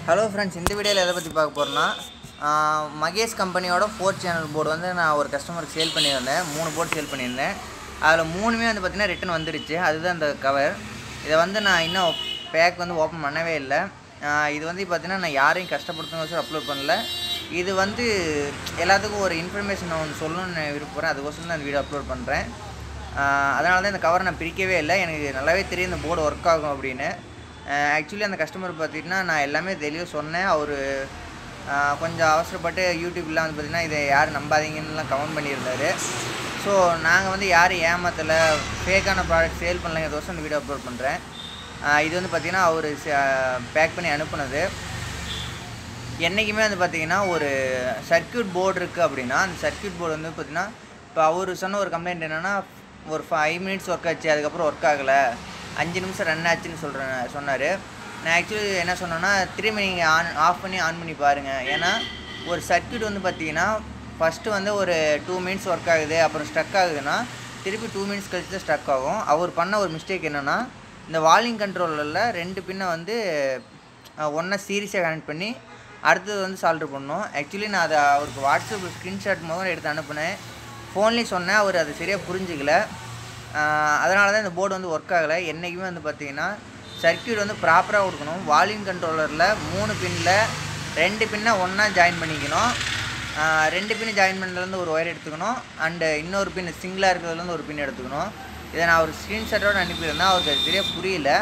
hello friends இந்த வீடியோவில் எதை பற்றி பார்க்க போகிறோன்னா மகேஷ் கம்பெனியோட ஃபோர்த் சேனல் போர்டு வந்து நான் ஒரு கஸ்டமருக்கு சேல் பண்ணியிருந்தேன் மூணு போர்டு சேல் பண்ணியிருந்தேன் அதில் மூணுமே வந்து பார்த்திங்கன்னா ரிட்டன் வந்துடுச்சு அதுதான் இந்த கவர் இதை வந்து நான் இன்னும் பேக் வந்து ஓப்பன் பண்ணவே இல்லை ஆஹ் இது வந்து பார்த்தீங்கன்னா நான் யாரையும் கஷ்டப்படுத்தணும் அப்லோட் பண்ணல இது வந்து எல்லாத்துக்கும் ஒரு இன்ஃபர்மேஷன் ஒன்று சொல்லணும்னு விருப்பப்படுறேன் அதுக்கோசரம் தான் இந்த வீடியோ அப்லோட் பண்ணுறேன் அதனால தான் இந்த கவரை நான் பிரிக்கவே இல்லை எனக்கு நல்லாவே தெரியும் இந்த போர்டு ஒர்க் ஆகும் அப்படின்னு ஆக்சுவலி அந்த கஸ்டமர் பார்த்திங்கன்னா நான் எல்லாமே தெளிவாக சொன்னேன் அவர் கொஞ்சம் அவசரப்பட்டு யூடியூப்லாம் வந்து பார்த்திங்கன்னா இதை யாரும் நம்பாதீங்கன்னுலாம் கமெண்ட் பண்ணியிருந்தாரு ஸோ நாங்கள் வந்து யாரும் ஏமாத்தலை ஃபேக்கான ப்ராடக்ட் சேல் பண்ணலங்கிறதோசம் இந்த வீடியோ அப்லோட் பண்ணுறேன் இது வந்து பார்த்திங்கன்னா அவர் பேக் பண்ணி அனுப்புனது என்றைக்குமே வந்து பார்த்தீங்கன்னா ஒரு சர்க்யூட் போர்டு இருக்குது அப்படின்னா அந்த சர்க்யூட் போர்டு வந்து பார்த்தீங்கன்னா இப்போ அவர் சொன்ன ஒரு கம்ப்ளைண்ட் என்னென்னா ஒரு ஃபைவ் மினிட்ஸ் ஒர்க் ஆச்சு அதுக்கப்புறம் ஒர்க் ஆகலை அஞ்சு நிமிஷம் ரன் ஆச்சுன்னு சொல்கிறேன் சொன்னார் நான் ஆக்சுவலி என்ன சொன்னேன்னா திரும்பி நீங்கள் ஆன் ஆஃப் பண்ணி ஆன் பண்ணி பாருங்கள் ஏன்னா ஒரு சர்க்யூட் வந்து பார்த்தீங்கன்னா ஃபஸ்ட்டு வந்து ஒரு டூ மினிட்ஸ் ஒர்க் ஆகுது அப்புறம் ஸ்ட்ரக் ஆகுதுன்னா திருப்பி டூ மினிட்ஸ் கழிச்சு தான் ஸ்ட்ரக் ஆகும் அவர் பண்ண ஒரு மிஸ்டேக் என்னென்னா இந்த வால்யூம் கண்ட்ரோலில் ரெண்டு பின்னை வந்து ஒன்றா சீரியஸாக கனெக்ட் பண்ணி அடுத்தது வந்து சால்வ் பண்ணோம் ஆக்சுவலி நான் அதை அவருக்கு வாட்ஸ்அப்பில் ஸ்க்ரீன்ஷாட் முதல்ல எடுத்து அனுப்புனேன் ஃபோன்லேயும் சொன்னேன் அவர் அதை சரியாக புரிஞ்சிக்கல அதனால தான் இந்த போர்டு வந்து ஒர்க் ஆகலை என்றைக்குமே வந்து பார்த்தீங்கன்னா சர்க்கியூட் வந்து ப்ராப்பராக கொடுக்கணும் வால்யூம் கண்ட்ரோலரில் மூணு பின்னில் ரெண்டு பின்னை ஒன்றா ஜாயின் பண்ணிக்கணும் ஆஹ் ரெண்டு பின்னு ஜாயின் பண்ணதுலேருந்து ஒரு ஒயர் எடுத்துக்கணும் அண்டு இன்னொரு பின் சிங்கிளாக இருக்கிறதுலேருந்து ஒரு பின் எடுத்துக்கணும் இதை நான் ஒரு ஸ்க்ரீன்ஷாட்டோடு அனுப்பியிருந்தேன் அவருக்கு அது சரியாக புரியல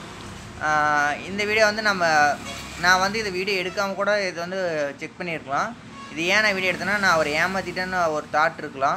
ஆஹ் இந்த வீடியோ வந்து நம்ம நான் வந்து இந்த வீடியோ எடுக்காமல் கூட இது வந்து செக் பண்ணியிருக்கலாம் இது ஏன் நான் வீடியோ எடுத்தேன்னா நான் அவர் ஏமாற்றிட்டேன்னு ஒரு தாட் இருக்கலாம்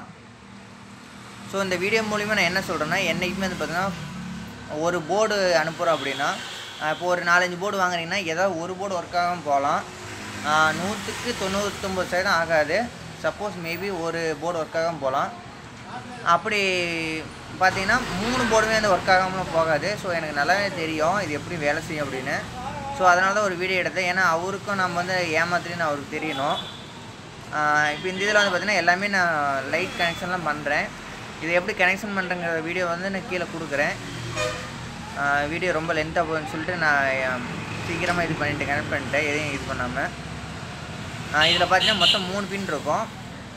ஸோ இந்த வீடியோ மூலிமா நான் என்ன சொல்கிறேன்னா என்றைக்குமே வந்து பார்த்தீங்கன்னா ஒரு போர்டு அனுப்புகிறோம் அப்படின்னா இப்போ ஒரு நாலஞ்சு போர்டு வாங்குறீங்கன்னா ஏதாவது ஒரு போர்டு ஒர்க் ஆகாமல் போகலாம் நூற்றுக்கு தொண்ணூற்றொம்பது சதவீதம் ஆகாது சப்போஸ் மேபி ஒரு போர்டு ஒர்க் ஆகாமல் போகலாம் அப்படி பார்த்தீங்கன்னா மூணு போர்டுமே வந்து ஒர்க் ஆகாமல் போகாது ஸோ எனக்கு நல்லாவே தெரியும் இது எப்படி வேலை செய்யும் அப்படின்னு ஸோ அதனால தான் ஒரு வீடியோ எடுத்தேன் ஏன்னா அவருக்கும் நம்ம வந்து ஏமாத்துறேன்னு அவருக்கு தெரியணும் இப்போ இந்த இதில் வந்து பார்த்தீங்கன்னா எல்லாமே நான் லைட் கனெக்ஷன்லாம் பண்ணுறேன் இது எப்படி கனெக்ஷன் பண்ணுறங்கிற வீடியோ வந்து நான் கீழே கொடுக்குறேன் வீடியோ ரொம்ப லென்த்தாக போகுதுன்னு சொல்லிட்டு நான் சீக்கிரமாக இது பண்ணிட்டு கனெக்ட் பண்ணிட்டேன் எதையும் இது பண்ணாமல் இதில் பார்த்தீங்கன்னா மொத்தம் மூணு பின் இருக்கும்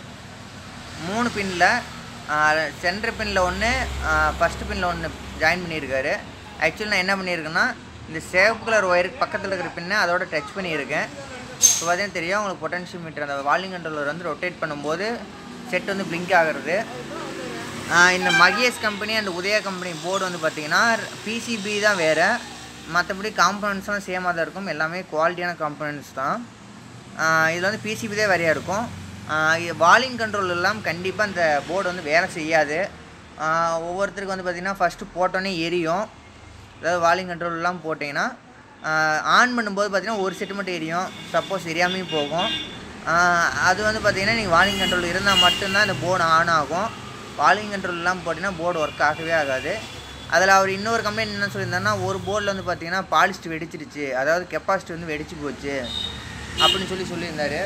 மூணு பின்னில் சென்டர் பின்னில் ஒன்று ஃபஸ்ட்டு பின்னில் ஒன்று ஜாயின் பண்ணியிருக்காரு ஆக்சுவலி நான் என்ன பண்ணியிருக்கேன்னா இந்த சேவ் கலர் ஒயருக்கு பக்கத்தில் இருக்கிற பின்னை அதோட டச் பண்ணியிருக்கேன் இப்போ பார்த்தீங்கன்னா தெரியும் உங்களுக்கு பொட்டன்ஷியல் மீட்டர் அந்த வால்யூம் கண்ட்ரோலர் வந்து ரொட்டேட் பண்ணும்போது செட் வந்து பிளிங்க் ஆகிறது இந்த Mahesh company and Udaya company board வந்து பார்த்திங்கன்னா பிசிபி தான் வேறு மற்றபடி காம்பனன்ட்ஸ்லாம் சேமாக தான் இருக்கும் எல்லாமே குவாலிட்டியான காம்பனன்ட்ஸ் தான் இதில் வந்து பிசிபி தான் வேறையாக இருக்கும் வால்யூம் கண்ட்ரோல் இல்லாமல் கண்டிப்பாக இந்த போர்டு வந்து வேலை செய்யாது ஒவ்வொருத்தருக்கு வந்து பார்த்திங்கன்னா ஃபஸ்ட்டு போட்டோன்னே எரியும் அதாவது வால்யூம் கண்ட்ரோல் இல்லாமல் போட்டிங்கன்னா ஆன் பண்ணும்போது பார்த்திங்கன்னா ஒரு செட்டு மட்டும் எரியும் சப்போஸ் எரியாமையும் போகும் அது வந்து பார்த்திங்கன்னா நீங்கள் வால்யூம் கண்ட்ரோல் இருந்தால் மட்டும்தான் இந்த போர்டு ஆன் ஆகும் வால்யூம் கண்ட்ரோல் இல்லாமல் போட்டிங்கன்னா போர்டு ஒர்க் ஆகவே ஆகாது அதில் அவர் இன்னொரு கம்ப்ளைண்ட் என்ன சொல்லியிருந்தாருன்னா ஒரு போர்டில் வந்து பார்த்தீங்கன்னா பாலிஸ்ட் வெடிச்சிருச்சு அதாவது கெப்பாசிட்டி வந்து வெடிச்சு போச்சு அப்படின்னு சொல்லி சொல்லியிருந்தாரு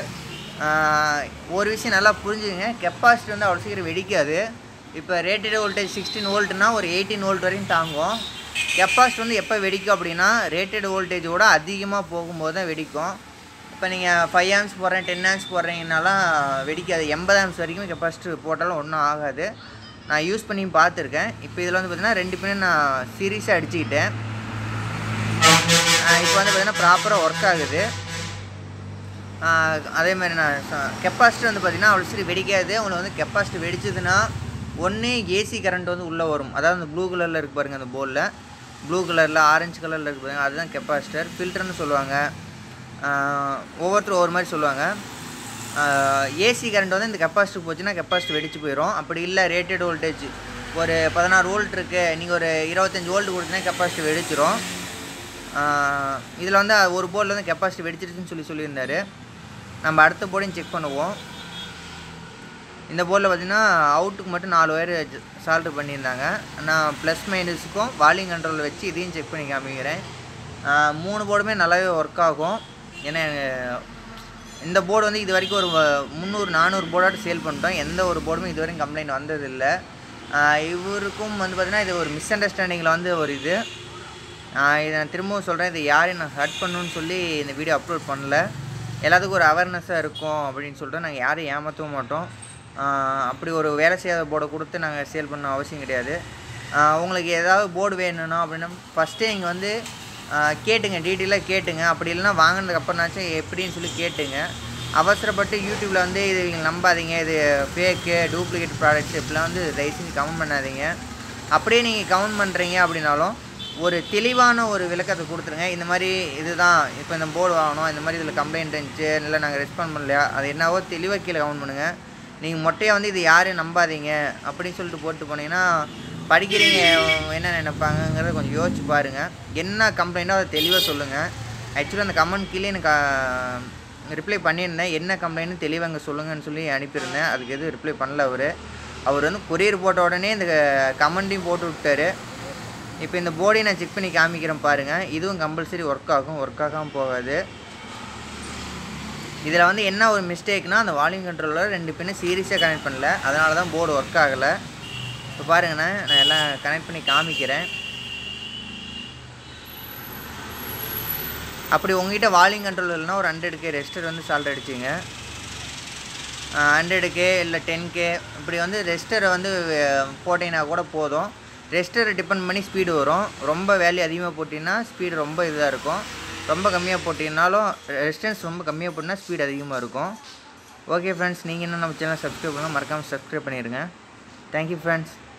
ஒரு விஷயம் நல்லா புரிஞ்சுங்க கெப்பாசிட்டி வந்து அவ்வளோ சீக்கிரம் வெடிக்காது இப்போ ரேட்டட் வோல்டேஜ் சிக்ஸ்டீன் வோல்ட்னா ஒரு எயிட்டீன் வோல்ட் வரையும் தாங்கும் கெப்பாசிட்டி வந்து எப்போ வெடிக்கும் அப்படின்னா ரேட்டட் வோல்டேஜோட அதிகமாக போகும்போது தான் வெடிக்கும் இப்போ நீங்கள் ஃபைவ் ஆம்ஸ் போடுறேன் டென் ஆம்ஸ் போடுறீங்கனாலாம் வெடிக்காது எண்பது ஆம்ஸ் வரைக்கும் கெப்பாசிட்டி போட்டாலும் ஒன்றும் ஆகாது நான் யூஸ் பண்ணி பார்த்துருக்கேன் இப்போ இதில் வந்து பார்த்திங்கன்னா ரெண்டு பேரும் நான் சீரியஸாக அடிச்சுக்கிட்டேன் இப்போ வந்து பார்த்திங்கன்னா ப்ராப்பராக ஒர்க் ஆகுது அதே மாதிரி நான் கெப்பாசிட்டி வந்து பார்த்திங்கன்னா அவ்வளோ சரி வெடிக்காது உங்களுக்கு வந்து கெப்பாசிட்டி வெடிச்சதுன்னா ஒன்று ஏசி கரண்ட் வந்து உள்ளே வரும் அதாவது அந்த ப்ளூ கலரில் இருக்கு பாருங்கள் அந்த போர்டில் ப்ளூ கலரில் ஆரஞ்சு கலரில் இருக்கு பாருங்கள் அதுதான் கெப்பாசிட்டர் ஃபில்டர்னு சொல்லுவாங்க ஒவ்வொருத்தரும் ஒவ்வொரு மாதிரி சொல்லுவாங்க ஏசி கரண்ட் வந்து இந்த கெப்பாசிட்டி போச்சுன்னா கெப்பாசிட்டி வெடிச்சு போயிடும் அப்படி இல்லை ரேட்டட் வோல்டேஜ் ஒரு பதினாறு வோல்ட் இருக்குது நீங்கள் ஒரு இருபத்தஞ்சி வோல்ட் கொடுத்தீங்கன்னா கெப்பாசிட்டி வெடிச்சிரும் இதில் வந்து ஒரு போர்டில் வந்து கெப்பாசிட்டி வெடிச்சிருச்சுன்னு சொல்லி சொல்லியிருந்தாரு நம்ம அடுத்த போர்டையும் செக் பண்ணுவோம் இந்த போர்டில் பார்த்திங்கன்னா அவுட்டுக்கு மட்டும் நாலு ஒயர் சால்ட்ரு பண்ணியிருந்தாங்க நான் ப்ளஸ் மைனஸுக்கும் வால்யூம் கண்ட்ரோல் வச்சு இதையும் செக் பண்ணி காமிக்கிறேன் மூணு போர்டுமே நல்லாவே ஒர்க் ஆகும் ஏன்னா இந்த போர்டு வந்து இது வரைக்கும் ஒரு முந்நூறு நானூறு போர்டாட்டு சேல் பண்ணிட்டோம் எந்த ஒரு போர்டுமே இது வரைக்கும் கம்ப்ளைண்ட் வந்ததில்லை இவருக்கும் வந்து பார்த்திங்கன்னா இது ஒரு மிஸ் அண்டர்ஸ்டாண்டிங்கில் வந்து ஒரு இது இதை நான் திரும்பவும் சொல்கிறேன் இது யாரையும் நான் ஹர்ட் பண்ணணும்னு சொல்லி இந்த வீடியோ அப்லோட் பண்ணல எல்லாத்துக்கும் ஒரு அவேர்னஸாக இருக்கும் அப்படின்னு சொல்லிட்டு நாங்கள் யாரையும் ஏமாற்றவும் மாட்டோம் ஆஹ் அப்படி ஒரு வேலை செய்யாத போர்டை கொடுத்து நாங்கள் சேல் பண்ண அவசியம் கிடையாது ஆஹ் உங்களுக்கு ஏதாவது போர்டு வேணும்னா அப்படின்னா ஃபஸ்ட்டே நீங்கள் வந்து ஆஹ் கேட்டுங்க டீட்டெயிலாக கேட்டுங்க அப்படி இல்லைன்னா வாங்கினதுக்கப்புறம்னாச்சும் எப்படின்னு சொல்லி கேட்டுங்க அவசரப்பட்டு யூடியூப்பில் வந்து இது இவங்க நம்பாதீங்க இது ஃபேக்கு டூப்ளிகேட் ப்ராடக்ட்ஸ் இப்படிலாம் வந்து தயவு செஞ்சு கமெண்ட் பண்ணாதீங்க அப்படியே நீங்கள் கமெண்ட் பண்ணுறீங்க அப்படின்னாலும் ஒரு தெளிவான ஒரு விளக்கத்தை கொடுத்துருங்க இந்த மாதிரி இதுதான் இப்போ இந்த போர்டு வாங்கணும் இந்த மாதிரி இதில் கம்ப்ளைண்ட் இருந்துச்சு இல்லை நாங்கள் ரெஸ்பாண்ட் பண்ணலையா அது என்னவோ தெளிவாக கீழே கமெண்ட் பண்ணுங்கள் நீங்கள் மொட்டையாக வந்து இது யாரையும் நம்பாதீங்க அப்படின்னு சொல்லிட்டு போட்டு போனீங்கன்னா படிக்கிறீங்க அவங்க என்ன நினைப்பாங்கங்கிறத கொஞ்சம் யோசிச்சு பாருங்கள் என்ன கம்ப்ளைண்ட்டோ அதை தெளிவாக சொல்லுங்கள் ஆக்சுவலாக அந்த கமெண்ட் கீழே எனக்கு ரிப்ளை பண்ணியிருந்தேன் என்ன கம்ப்ளைண்ட்னு தெளிவாக அங்கே சொல்லுங்கன்னு சொல்லி அனுப்பியிருந்தேன் அதுக்கு எதுவும் ரிப்ளை பண்ணல அவர் அவர் வந்து கொரியர் போட்ட உடனே இந்த கமெண்ட்டையும் போட்டு விட்டாரு இப்போ இந்த போர்டையும் நான் செக் பண்ணி காமிக்கிறேன் பாருங்கள் இதுவும் கம்பல்சரி ஒர்க் ஆகும் ஒர்க் ஆகாமல் போகாது இதில் வந்து என்ன ஒரு மிஸ்டேக்னா அந்த வால்யூம் கண்ட்ரோலர் ரெண்டு பின்னும் சீரியஸாக கனெக்ட் பண்ணல அதனால தான் போர்டு ஒர்க் ஆகலை இப்போ பாருங்கண்ணே நான் எல்லாம் கனெக்ட் பண்ணி காமிக்கிறேன் அப்படி உங்ககிட்ட வால்யூம் கண்ட்ரோல் இல்லைனா ஒரு ஹண்ட்ரட் கே ரெஸ்டர் வந்து சால்ட் அடிச்சிங்க ஹண்ட்ரடு கே இல்லை டென் கே இப்படி வந்து ரெஸ்டரை வந்து அஹ், போட்டிங்கன்னா கூட போதும் ரெஸ்டரை டிபெண்ட் பண்ணி ஸ்பீடு வரும் ரொம்ப வேல்யூ அதிகமாக போட்டிங்கன்னா ஸ்பீடு ரொம்ப இதாக இருக்கும் ரொம்ப கம்மியாக போட்டிங்கனாலும் ரெஸ்டன்ஸ் ரொம்ப கம்மியாக போட்டினா ஸ்பீடு அதிகமாக இருக்கும் ஓகே ஃப்ரெண்ட்ஸ் நீங்கள் இன்னும் நம்ம சேனல் சப்ஸ்கிரைப் பண்ணலாம் மறக்காமல் சப்ஸ்கிரைப் பண்ணிடுங்க தேங்க்யூ ஃப்ரெண்ட்ஸ்